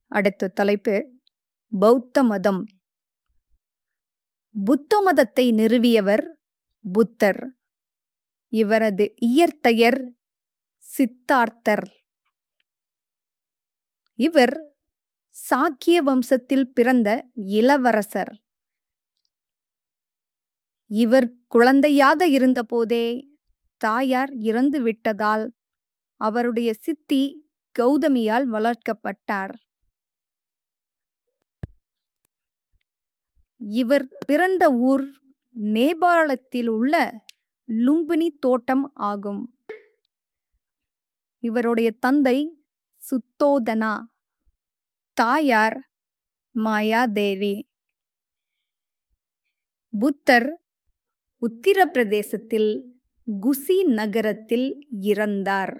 அடுத்த தலைப்பு பௌத்த மதம் புத்த மதத்தை நிறுவியவர் புத்தர் இவரது இயற்பெயர் சித்தார்த்தர் இவர் சாக்கிய வம்சத்தில் பிறந்த இளவரசர் இவர் குழந்தையாக இருந்தபோதே தாயார் இறந்து விட்டதால் அவருடைய சித்தி கௌதமியால் வளர்க்கப்பட்டார் இவர் பிறந்த ஊர் நேபாளத்தில் உள்ள லும்பினி தோட்டம் ஆகும் இவருடைய தந்தை சுத்தோதனா தாயார் மாயாதேவி புத்தர் உத்தரப்பிரதேசத்தில் குசி நகரத்தில் இறந்தார்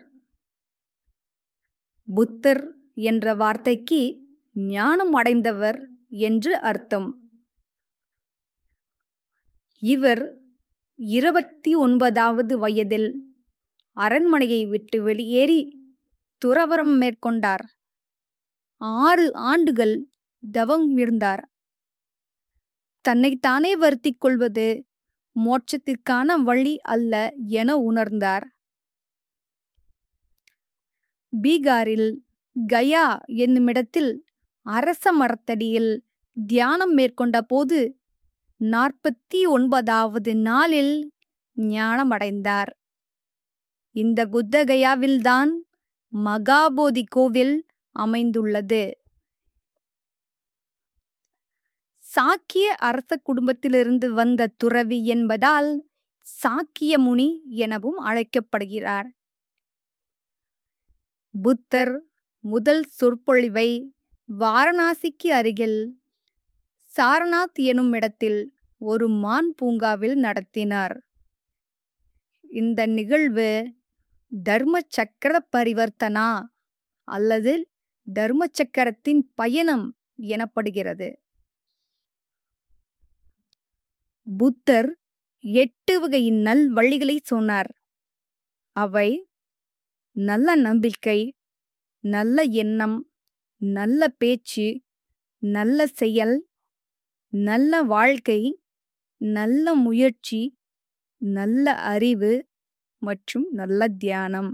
புத்தர் என்ற வார்த்தைக்கு ஞானம் அடைந்தவர் என்று அர்த்தம் இவர் இருபத்தி ஒன்பதாவது வயதில் அரண்மனையை விட்டு வெளியேறி துறவரம் மேற்கொண்டார் ஆறு ஆண்டுகள் தவம் இருந்தார் தன்னைத்தானே வருத்திக் கொள்வது மோட்சத்திற்கான வழி அல்ல என உணர்ந்தார் பீகாரில் கயா என்னுமிடத்தில் அரச மரத்தடியில் தியானம் மேற்கொண்ட போது நாற்பத்தி ஒன்பதாவது நாளில் ஞானமடைந்தார் இந்த புத்தகயாவில்தான் மகாபோதி கோவில் அமைந்துள்ளது சாக்கிய அரச குடும்பத்திலிருந்து வந்த துறவி என்பதால் சாக்கிய முனி எனவும் அழைக்கப்படுகிறார் புத்தர் முதல் சொற்பொழிவை வாரணாசிக்கு அருகில் சாரநாத் எனும் இடத்தில் ஒரு மான் பூங்காவில் நடத்தினார் இந்த நிகழ்வு தர்ம சக்கர பரிவர்த்தனா அல்லது தர்ம சக்கரத்தின் பயணம் எனப்படுகிறது புத்தர் எட்டு வகை நல் வழிகளை சொன்னார் அவை நல்ல நம்பிக்கை நல்ல எண்ணம் நல்ல பேச்சு நல்ல செயல் நல்ல வாழ்க்கை நல்ல முயற்சி நல்ல அறிவு மற்றும் நல்ல தியானம்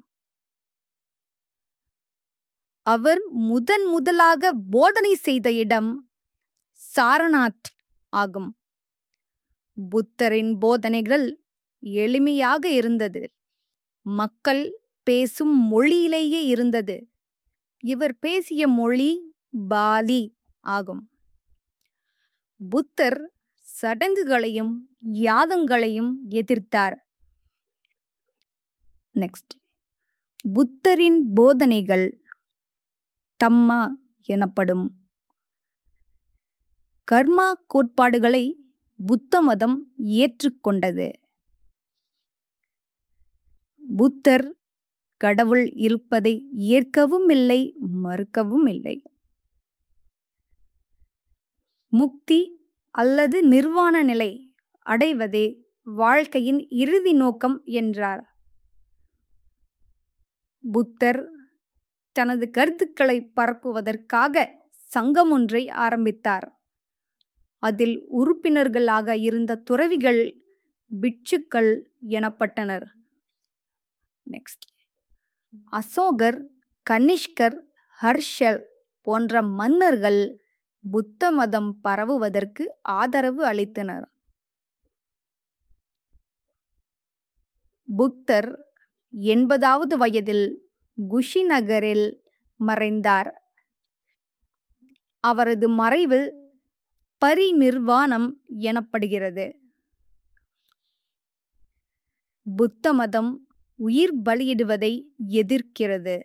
அவர் முதன் முதலாக போதனை செய்த இடம் சாரநாத் ஆகும் புத்தரின் போதனைகள் எளிமையாக இருந்தது மக்கள் பேசும் மொழியிலேயே இருந்தது இவர் பேசிய மொழி பாலி ஆகும் புத்தர் சடங்குகளையும் யாதங்களையும் எதிர்த்தார் நெக்ஸ்ட் புத்தரின் போதனைகள் தம்மா எனப்படும் கர்மா கோட்பாடுகளை புத்த மதம் ஏற்றுக்கொண்டது புத்தர் கடவுள் இருப்பதை ஏற்கவும் இல்லை மறுக்கவும் இல்லை முக்தி அல்லது நிர்வாண நிலை அடைவதே வாழ்க்கையின் இறுதி நோக்கம் என்றார் புத்தர் தனது கருத்துக்களை பரப்புவதற்காக சங்கம் ஒன்றை ஆரம்பித்தார் அதில் உறுப்பினர்களாக இருந்த துறவிகள் பிட்சுக்கள் எனப்பட்டனர் நெக்ஸ்ட் அசோகர் கனிஷ்கர் ஹர்ஷல் போன்ற மன்னர்கள் புத்த மதம் பரவுவதற்கு ஆதரவு அளித்தனர் புத்தர் எண்பதாவது வயதில் குஷி நகரில் மறைந்தார் அவரது மறைவு பரிநிர்வாணம் எனப்படுகிறது புத்த மதம் உயிர் பலியிடுவதை எதிர்க்கிறது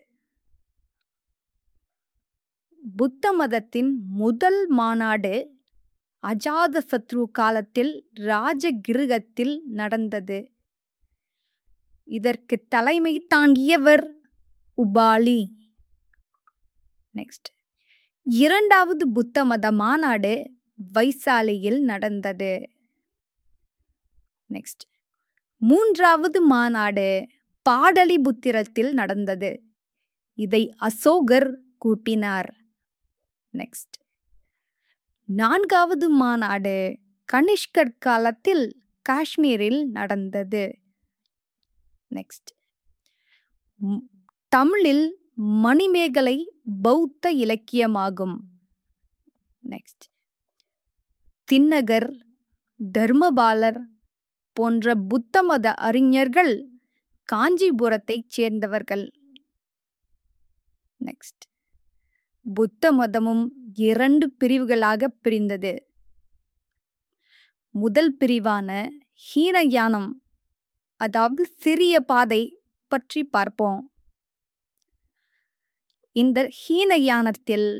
புத்த மதத்தின் முதல் மாநாடு அஜாத சத்ரு காலத்தில் ராஜகிருகத்தில் நடந்தது இதற்கு தலைமை தாங்கியவர் உபாலி நெக்ஸ்ட் இரண்டாவது புத்த மத மாநாடு வைசாலியில் நடந்தது நெக்ஸ்ட் மூன்றாவது மாநாடு பாடலிபுத்திரத்தில் நடந்தது இதை அசோகர் கூட்டினார் நெக்ஸ்ட் நான்காவது மாநாடு கனிஷ்கர் காலத்தில் காஷ்மீரில் நடந்தது நெக்ஸ்ட் ம், தமிழில் மணிமேகலை பௌத்த இலக்கியமாகும் நெக்ஸ்ட் தின்னகர் தர்மபாலர் போன்ற புத்த மத அறிஞர்கள் காஞ்சிபுரத்தைச் சேர்ந்தவர்கள் நெக்ஸ்ட் புத்த மதமும் இரண்டு பிரிவுகளாக பிரிந்தது முதல் பிரிவான ஹீனயானம் அதாவது சிறிய பாதை பற்றி பார்ப்போம் இந்த ஹீனயானத்தில்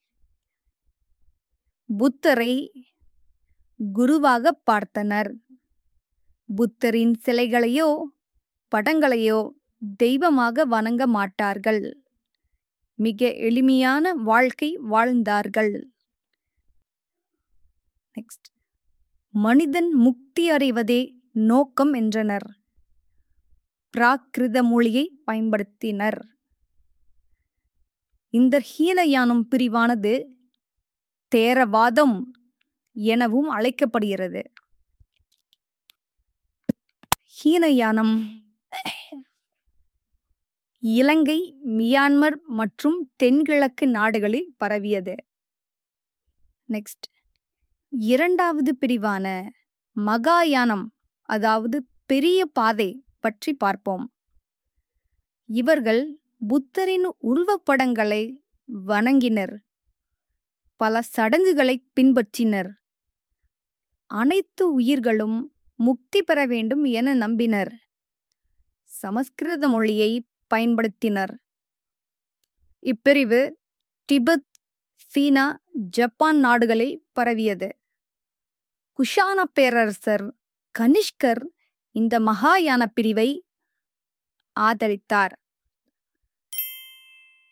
புத்தரை குருவாக பார்த்தனர் புத்தரின் சிலைகளையோ படங்களையோ தெய்வமாக வணங்க மாட்டார்கள் மிக எளிமையான வாழ்க்கை வாழ்ந்தார்கள் நெக்ஸ்ட் மனிதன் முக்தி அடைவதே நோக்கம் என்றனர் பிராகிருத மொழியை பயன்படுத்தினர் இந்த ஹீனயானம் பிரிவானது தேரவாதம் எனவும் அழைக்கப்படுகிறது ஹீனயானம் இலங்கை மியான்மர் மற்றும் தென்கிழக்கு நாடுகளில் பரவியது நெக்ஸ்ட் இரண்டாவது பிரிவான மகாயானம் அதாவது பெரிய பாதை பற்றி பார்ப்போம் இவர்கள் புத்தரின் உருவப்படங்களை வணங்கினர் பல சடங்குகளை பின்பற்றினர் அனைத்து உயிர்களும் முக்தி பெற வேண்டும் என நம்பினர் சமஸ்கிருத மொழியை பயன்படுத்தினர் இப்பிரிவு திபெத் சீனா ஜப்பான் நாடுகளில் பரவியது குஷான பேரரசர் கனிஷ்கர் இந்த மகாயான பிரிவை ஆதரித்தார்